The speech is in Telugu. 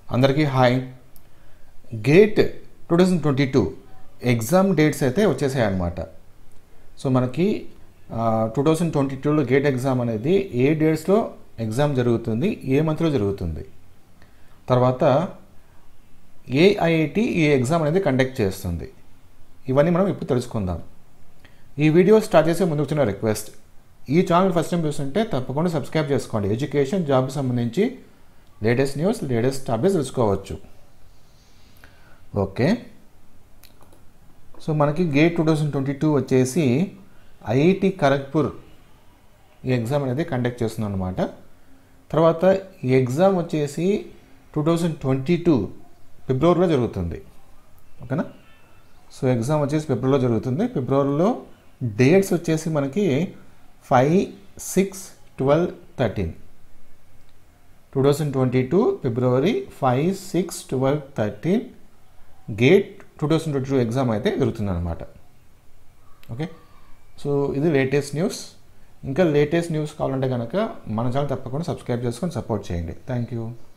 అందరికీ hi GATE two thousand twenty two exam dates అయితే వచ్చేసాయి అన్నమాట సో మనకి టూ థౌజండ్ ట్వంటీ టూలో గేట్ ఎగ్జామ్ అనేది ఏ డేట్స్లో ఎగ్జామ్ జరుగుతుంది ఏ మంత్లో జరుగుతుంది తర్వాత ఏఐఐటి ఈ ఎగ్జామ్ అనేది కండక్ట్ చేస్తుంది ఇవన్నీ మనం ఇప్పుడు తెలుసుకుందాం ఈ వీడియో స్టార్ట్ చేసే ముందు వచ్చిన రిక్వెస్ట్ ఈ ఛానల్ ఫస్ట్ టైం చూస్తుంటే తప్పకుండా సబ్స్క్రైబ్ చేసుకోండి ఎడ్యుకేషన్ జాబ్ సంబంధించి లేటెస్ట్ న్యూస్ లేటెస్ట్ అప్డేట్స్ తెలుసుకోవచ్చు ఓకే సో మనకి GATE two thousand twenty two వచ్చేసి ఐఐటి ఖరగ్పూర్ ఈ ఎగ్జామ్ అనేది కండక్ట్ చేస్తుంది అనమాట తర్వాత ఈ ఎగ్జామ్ వచ్చేసి టూ థౌజండ్ ట్వంటీ టూ ఫిబ్రవరిలో జరుగుతుంది ఓకేనా సో ఎగ్జామ్ వచ్చేసి ఫిబ్రవరిలో జరుగుతుంది ఫిబ్రవరిలో డేట్స్ వచ్చేసి మనకి five six twelve thirteen two thousand twenty two ఫిబ్రవరి five six twelve thirteen GATE two thousand twenty two exam అయితే జరుగుతుంది అనమాట ఓకే సో ఇది లేటెస్ట్ న్యూస్ ఇంకా లేటెస్ట్ న్యూస్ కావాలంటే కనుక మన ఛానల్ తప్పకుండా సబ్స్క్రైబ్ చేసుకొని సపోర్ట్ చేయండి థ్యాంక్ యూ